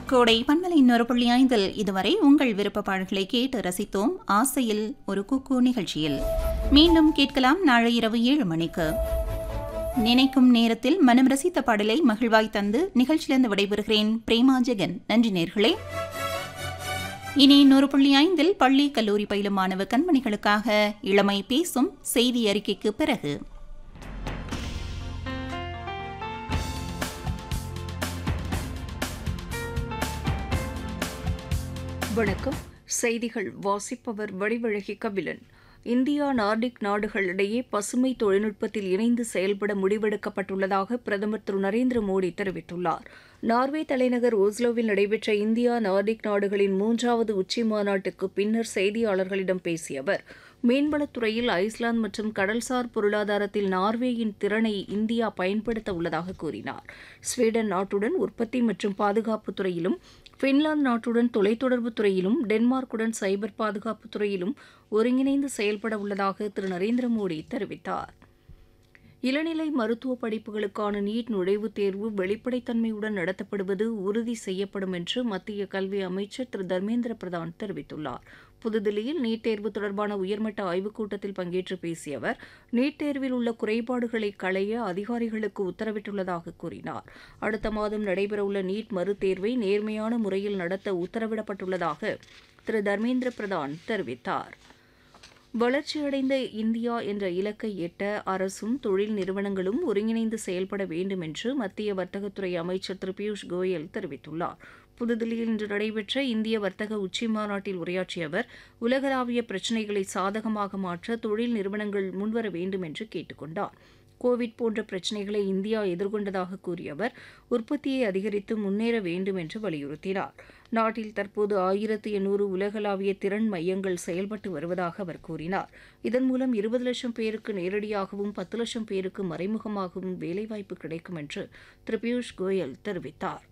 கோடை பன்மலை இன்னொரு புள்ளி ஐந்தில் இதுவரை உங்கள் விருப்ப பாடல்களை கேட்டு ரசித்தோம் ஆசையில் ஒரு குக்கு நிகழ்ச்சியில் மீண்டும் கேட்கலாம் நாளை இரவு ஏழு மணிக்கு நினைக்கும் நேரத்தில் மனம் ரசித்த பாடலை மகிழ்வாய் தந்து நிகழ்ச்சியிலிருந்து விடைபெறுகிறேன் பிரேமா ஜெகன் நன்றி நேர்களே இனி நூறு புள்ளி ஐந்தில் பள்ளி கல்லூரி பயிலும் மாணவ கண்மணிகளுக்காக இளமை பேசும் செய்தி அறிக்கைக்கு பிறகு வணக்கம் செய்திகள் வாசிப்பவர் வடிவழகி கபிலன் இந்தியா நார்டிக் நாடுகளிடையே பசுமை தொழில்நுட்பத்தில் இணைந்து செயல்பட முடிவெடுக்கப்பட்டுள்ளதாக பிரதமர் திரு நரேந்திர மோடி தெரிவித்துள்ளார் நார்வே தலைநகர் ஓஸ்லோவில் நடைபெற்ற இந்தியா நார்டிக் நாடுகளின் மூன்றாவது உச்சி மாநாட்டுக்கு பின்னர் செய்தியாளர்களிடம் பேசிய அவர் மீன்வளத்துறையில் ஐஸ்லாந்து மற்றும் கடல்சார் பொருளாதாரத்தில் நார்வேயின் திறனை இந்தியா பயன்படுத்த உள்ளதாக கூறினார் ஸ்வீடன் நாட்டுடன் உற்பத்தி மற்றும் பாதுகாப்பு துறையிலும் பின்லாந்து நாட்டுடன் தொலைத்தொடர்பு துறையிலும் டென்மார்க்குடன் சைபர் பாதுகாப்பு துறையிலும் ஒருங்கிணைந்து செயல்பட உள்ளதாக திரு நரேந்திர மோடி தெரிவித்தார் இளநிலை மருத்துவ படிப்புகளுக்கான நீட் நுழைவுத் தேர்வு வெளிப்படைத்தன்மையுடன் நடத்தப்படுவது உறுதி செய்யப்படும் என்று மத்திய கல்வி அமைச்சர் திரு தர்மேந்திர பிரதான் தெரிவித்துள்ளார் புதுதில்லியில் நீட் தேர்வு தொடர்பான உயர்மட்ட ஆய்வுக் கூட்டத்தில் பங்கேற்று பேசிய அவர் நீட் தேர்வில் உள்ள குறைபாடுகளை களைய அதிகாரிகளுக்கு உத்தரவிட்டுள்ளதாக கூறினார் அடுத்த மாதம் நடைபெறவுள்ள நீட் மறுதேர்வை நேர்மையான முறையில் நடத்த உத்தரவிடப்பட்டுள்ளதாக திரு தர்மேந்திர பிரதான் தெரிவித்தார் வளர்ச்சியடைந்த இந்தியா என்ற இலக்கை எட்ட அரசும் தொழில் நிறுவனங்களும் ஒருங்கிணைந்து செயல்பட வேண்டும் என்று மத்திய வர்த்தகத்துறை அமைச்சர் திரு பியூஷ் கோயல் தெரிவித்துள்ளார் புதுதில்லியில் இன்று நடைபெற்ற இந்திய வர்த்தக உச்சி மாநாட்டில் உரையாற்றிய அவர் உலகளாவிய பிரச்சினைகளை சாதகமாக மாற்ற தொழில் நிறுவனங்கள் முன்வர வேண்டும் என்று கேட்டுக் கொண்டார் கோவிட் போன்ற பிரச்சினைகளை இந்தியா எதிர்கொண்டதாக கூறிய அவர் உற்பத்தியை அதிகரித்து முன்னேற வேண்டும் என்று வலியுறுத்தினார் நாட்டில் தற்போது ஆயிரத்து எண்ணூறு உலகளாவிய திறன் மையங்கள் செயல்பட்டு வருவதாக அவர் கூறினார் இதன் மூலம் இருபது லட்சம் பேருக்கு நேரடியாகவும் பத்து லட்சம் பேருக்கு மறைமுகமாகவும் வேலைவாய்ப்பு கிடைக்கும் என்று திரு பியூஷ் கோயல் தெரிவித்தார்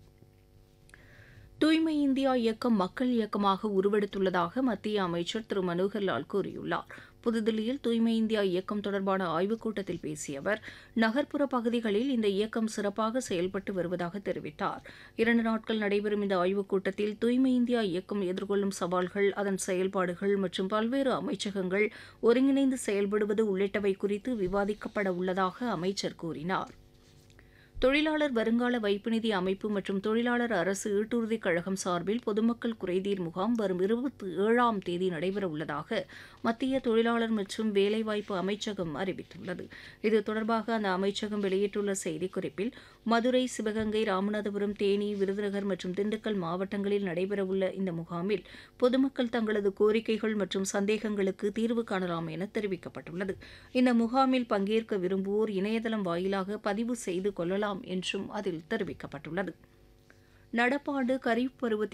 தூய்மை இந்தியா இயக்கம் மக்கள் இயக்கமாக உருவெடுத்துள்ளதாக மத்திய அமைச்சர் திரு மனோகர்லால் கூறியுள்ளார் புதுதில்லியில் தூய்மை இந்தியா இயக்கம் தொடர்பான ஆய்வுக் கூட்டத்தில் பேசிய அவர் நகர்ப்புற பகுதிகளில் இந்த இயக்கம் சிறப்பாக செயல்பட்டு வருவதாக தெரிவித்தார் இரண்டு நாட்கள் நடைபெறும் இந்த ஆய்வுக் கூட்டத்தில் தூய்மை இந்தியா இயக்கம் எதிர்கொள்ளும் சவால்கள் அதன் செயல்பாடுகள் மற்றும் பல்வேறு அமைச்சகங்கள் ஒருங்கிணைந்து செயல்படுவது உள்ளிட்டவை குறித்து விவாதிக்கப்பட உள்ளதாக அமைச்சர் கூறினார் தொழிலாளர் வருங்கால வைப்பு நிதி அமைப்பு மற்றும் தொழிலாளர் அரசு ஈட்டுறுதிக் கழகம் சார்பில் பொதுமக்கள் குறைதீர் முகாம் வரும் இருபத்தி ஏழாம் தேதி நடைபெற உள்ளதாக மத்திய தொழிலாளர் மற்றும் வேலைவாய்ப்பு அமைச்சகம் அறிவித்துள்ளது இது தொடர்பாக அந்த அமைச்சகம் வெளியிட்டுள்ள செய்திக்குறிப்பில் மதுரை சிவகங்கை ராமநாதபுரம் தேனி விருதுநகர் மற்றும் திண்டுக்கல் மாவட்டங்களில் நடைபெறவுள்ள இந்த முகாமில் பொதுமக்கள் தங்களது கோரிக்கைகள் மற்றும் சந்தேகங்களுக்கு தீர்வு காணலாம் என தெரிவிக்கப்பட்டுள்ளது இந்த முகாமில் பங்கேற்க விரும்புவோர் இணையதளம் வாயிலாக பதிவு செய்து கொள்ளலாம் என்றும் அதில் தெரிவிக்கப்பட்டுள்ளது நடப்பாண்டு கரீப் பருவத்தில்